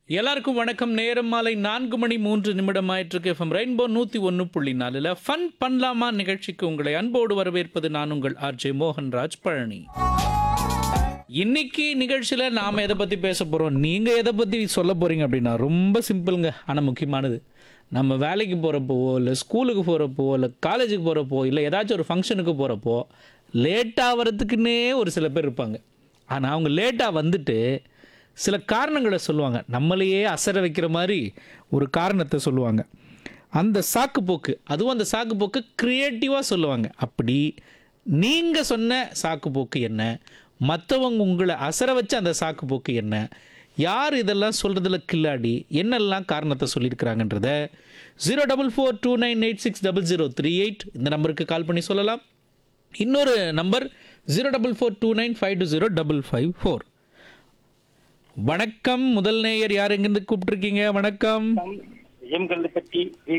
எல்லாருக்கும் வணக்கம் நேரம் மாலை நான்கு மணி மூன்று நிமிடம் ஆயிட்டிருக்கு எஃப்எம் ரெயின்போ நூற்றி ஒன்று புள்ளி நாலில் ஃபன் பண்ணலாமா நிகழ்ச்சிக்கு உங்களை அன்போடு வரவேற்பது நான் உங்கள் ஆர்ஜே மோகன்ராஜ் பழனி இன்னைக்கு நிகழ்ச்சியில் நாம் எதை பற்றி பேச போகிறோம் நீங்கள் எதை பற்றி சொல்ல போகிறீங்க அப்படின்னா ரொம்ப சிம்பிளுங்க ஆனால் முக்கியமானது நம்ம வேலைக்கு போகிறப்போவோ இல்லை ஸ்கூலுக்கு போகிறப்போ இல்லை காலேஜுக்கு போகிறப்போ இல்லை ஏதாச்சும் ஒரு ஃபங்க்ஷனுக்கு போகிறப்போ லேட்டாக வரதுக்குன்னே ஒரு சில பேர் இருப்பாங்க ஆனால் அவங்க லேட்டாக வந்துட்டு சில காரணங்களை சொல்லுவாங்க நம்மளையே அசர வைக்கிற மாதிரி ஒரு காரணத்தை சொல்லுவாங்க அந்த சாக்கு போக்கு அதுவும் அந்த சாக்கு போக்கு க்ரியேட்டிவாக சொல்லுவாங்க அப்படி நீங்கள் சொன்ன சாக்கு போக்கு என்ன மற்றவங்க உங்களை அசர வச்ச அந்த சாக்கு போக்கு என்ன யார் இதெல்லாம் சொல்கிறதுல கில்லாடி என்னெல்லாம் காரணத்தை சொல்லியிருக்கிறாங்கன்றத zero double four two nine eight six double zero three eight இந்த நம்பருக்கு கால் பண்ணி சொல்லலாம் இன்னொரு number zero double four two nine five two zero double five four வணக்கம் முதல் நேயர் யார் எங்கிருந்து கூப்பிட்டுருக்கீங்க வணக்கம் எம் கல்லுப்பட்டி